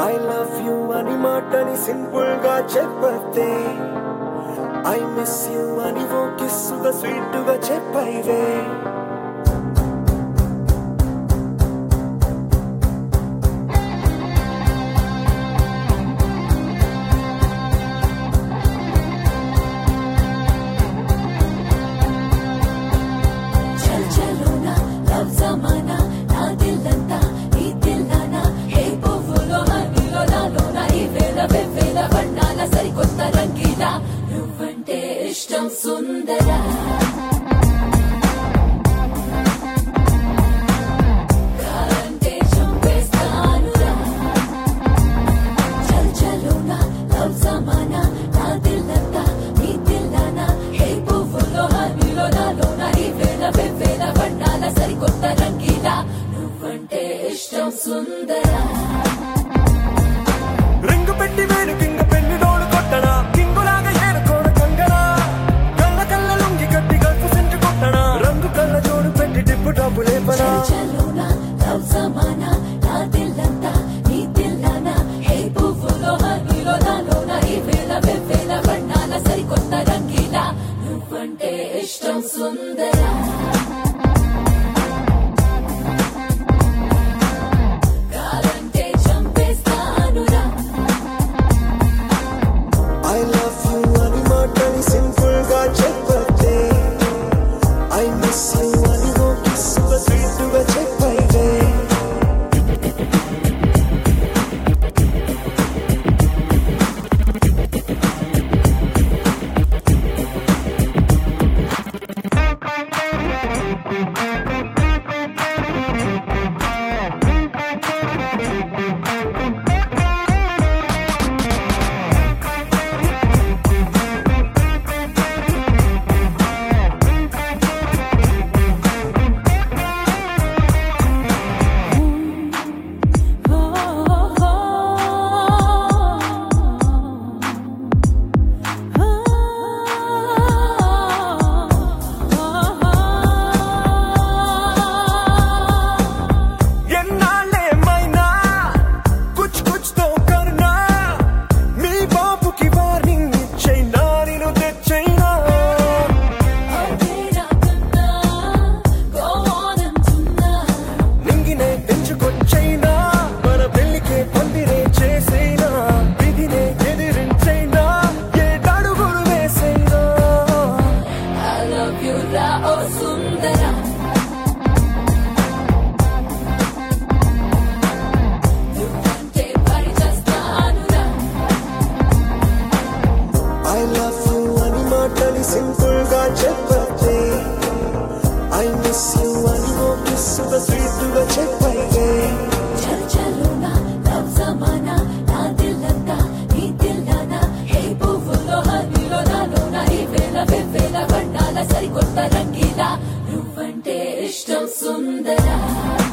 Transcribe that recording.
I love you అని మాటని simple గా చెప్పతే ఐ మిస్ యు అని ఓ కిస్సుగా స్వీట్ గా చెప్పైవే చల్ చలోనా లవ్ జమానా నా దిల్లంతా ఈ దిల్లానా ఏ పువ్వులో హనీలో నాలోన ఈ వేల వెవ్వేల వర్ణాల సరికొత్త రంగీలా నువ్వంటే ఇష్టం సుందరా కారంటే చంపేస్తానురా చల్ చలోనా లవ్ జమానా నా దిల్లంతా నీ దిల్లానా ఏ పువ్వులో హనీలో నాలోన ఈ వేల వెవ్వేల వర్ణాల సరికొత్త రంగీలా నువ్వంటే ఇష్టం సుందరా రింగు పెట్టి వేడు కింగ పెళ్లి డోలు కొట్టడా కింగులాగా ఏరుకోన కంగనా కళ్ళ కళ్ళ లుంగి కట్టి గల్ఫ్ సెంటు కొట్టడా రంగు కళ్ళ జోడు పెట్టి టిప్పు టాపు లేపనా చల్ చలోనా లవ్ జమానా నా దిల్లంతా నీ దిల్లానా హే పువ్వులో హనీలో నాలోన ఈ వేల వెవ్వేల వర్ణాల సరికొత్త రంగీలా నువ్వంటే ఇష్టం సుందరా కారంటే చంపేస్తానురా ఐ లవ్ యు అని మాటని సింపుల్ గా చెప్పతే ఐ మిస్ యు అని ఓ కిస్సుగా స్వీట్ గా చెప్పైవే ఎన్నాళ్ళేమైనా కుచ్ కుచ్ తో కర్నా మీ బాబుకి వార్నింగ్ ఇచ్చైనా నేను తెచ్చైనా నింగినే పెంచుకొచ్చైనా మన పెళ్లికే పందిరే చేసైనా విధినే ఎదిరించైనా ఏడడుగులు వేసైనా సుందరా నువ్వంటే పడి చేస్తానురా ఐ లవ్ యు అని మాటని సింపుల్ గా చెప్పతే ఐ మిస్ యు అని ఓ కిస్సుగా స్వీట్ గా చెప్పైవే చల్ చలోనా లవ్ జమానా నా దిల్లంతా నీ దిల్లానా హే పువ్వులో హనీలో నాలోన ఈ వేల వెవ్వేల వర్ణాల సరికొత్త రంగీలా నువ్వంటే ఇష్టం సుందరా